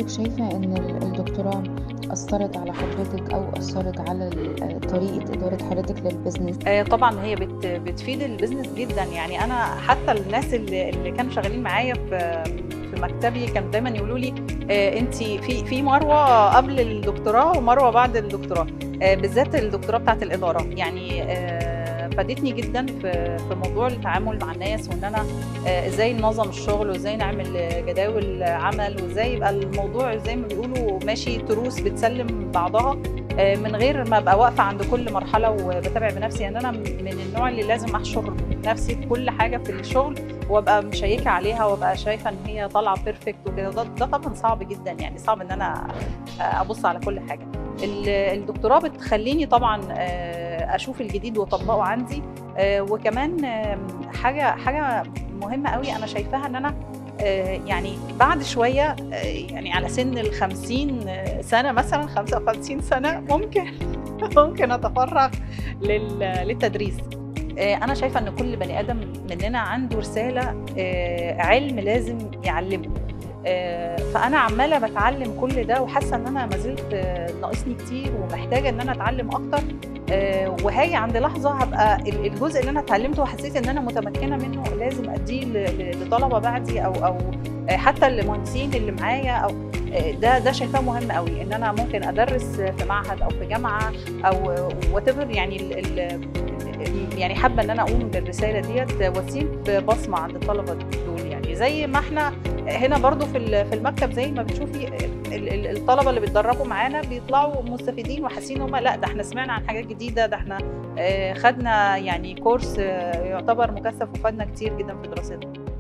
حضرتِك شايفة إن ال الدكتوراه أثّرت على حضرتِك أو أثّرت على ال طريقة إدارة حضرتِك للbusiness؟ آآ طبعًا هي بت بتفيد الbusiness جدًا، يعني أنا حتى الناس اللي اللي كانوا شغالين معايا في في مكتبي كانوا دايمًا يقولوا لي آآ أنتِ في في مروة قبل الدكتوراه ومروة بعد الدكتوراه، آآ بالذات الدكتوراه بتاعة الإدارة، يعني آآ فادتني جدًا في في موضوع التعامل مع الناس وإن أنا آآ إزاي ننظّم الشغل وإزاي نعمل جداول عمل وإزاي يبقى الموضوع زي ما بيقولوا ماشي تروس بتسلِّم بعضها آآ من غير ما أبقى واقفة عند كل مرحلة وباتابع بنفسي، يعني أنا من النوع اللي لازم أحشر نفسي في كل حاجة في الشغل وأبقى مشيّكة عليها وأبقى شايفة إن هي طالعة perfect وكده، ده ده طبعًا صعب جدًا، يعني صعب إن أنا أبُص على كل حاجة. ال الدكتوراه بتخلّيني طبعًا آآ أشوف الجديد وأطبّقه عندي، آآ وكمان آمم حاجة حاجة مهمة أوي أنا شايفاها إن أنا آآ يعني بعد شوية آآ يعني على سِن ال50 سَنة مثلًا، 55 سَنة ممكن ممكن أتفرّغ لل للتدريس. آآ أنا شايفة إن كل بني آدم مننا عنده رسالة آآ علم لازم يعلّمه، آآ فأنا عمّالة باتعلّم كل ده وحاسة إن أنا ما زلت ناقصني كتير ومحتاجة إن أنا أتعلّم أكتر، آآ وهاجي عند لحظة هابقى ال الجزء اللي أنا اتعلّمته وحسيت إن أنا متمكنة منه لازم أدّيه ل ل لطلبة بعدي أو أو حتى المهندسين اللي معايا أو آآ ده ده شايفاه مهم أوي، إن أنا ممكن أدرّس في معهد أو في جامعة أو whatever يعني ال ال يعني حابة إن أنا أقوم بالرسالة ديّة وأسيب بصمة عند الطلبة دول يعني، زي ما إحنا هنا برضه في ال في المكتب زي ما بتشوفي ال ال الطلبة اللي بيتدرّبوا معانا بيطلعوا مستفيدين وحاسين إن هم لأ ده إحنا سمعنا عن حاجات جديدة، ده إحنا آآ خدنا يعني course يعتبر مكثّف وفادنا كتير جدًا في دراستنا.